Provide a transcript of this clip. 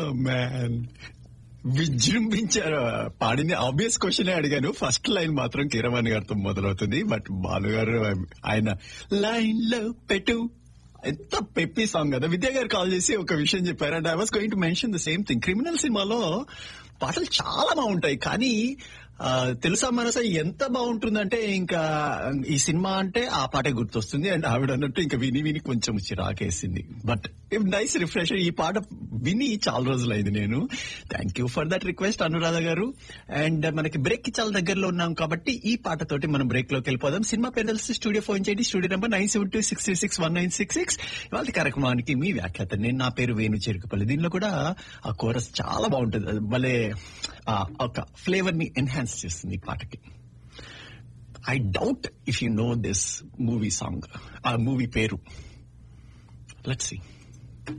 man విజృంభించారు పాడింది obvious question అడిగాను ఫస్ట్ లైన్ మాత్రం కీరవాణి గారితో మొదలవుతుంది బట్ బాలు గారు ఆయన లైన్ లో పెట్టు ఎంత పెప్పి సాంగ్ కదా విద్యా గారు కాల్ చేసి ఒక విషయం చెప్పారు and I was going to mention the same thing criminal సినిమాలో పాటలు చాలా బాగుంటాయి కానీ ఆ, తెలుసా మనసా ఎంత బాగుంటుందంటే ఇంకా ఈ సినిమా అంటే ఆ పాటే గుర్తొస్తుంది అండ్ ఆవిడ అన్నట్టు ఇంకా విని విని కొంచెం చిరాకేసింది బట్ నైస్ రిఫ్రెష్ ఈ పాట విని చాలా రోజులు అయింది నేను thank you for that request Anuradha గారు అండ్ మనకి బ్రేక్ కి చాలా దగ్గరలో ఉన్నాం కాబట్టి ఈ పాటతోటి మనం బ్రేక్ లోకి వెళ్ళిపోదాం సినిమా పేరు తెలిసి స్టూడియో ఫోన్ చేయండి studio number nine seven two six three six one nine six six ఇవాళ కార్యక్రమానికి మీ వ్యాఖ్యాత నేను నా పేరు వేణు చెరుకుపల్లి దీనిలో కూడా ఆ కోరస్ చాలా బాగుంటుంది అది భలే ఆ, ఒక ఫ్లేవర్ ని ఎన్హాన్స్ చేస్తుంది ఈ పాటకి I doubt if you know this movie song ఆ మూవీ పేరు లెట్స్ సీ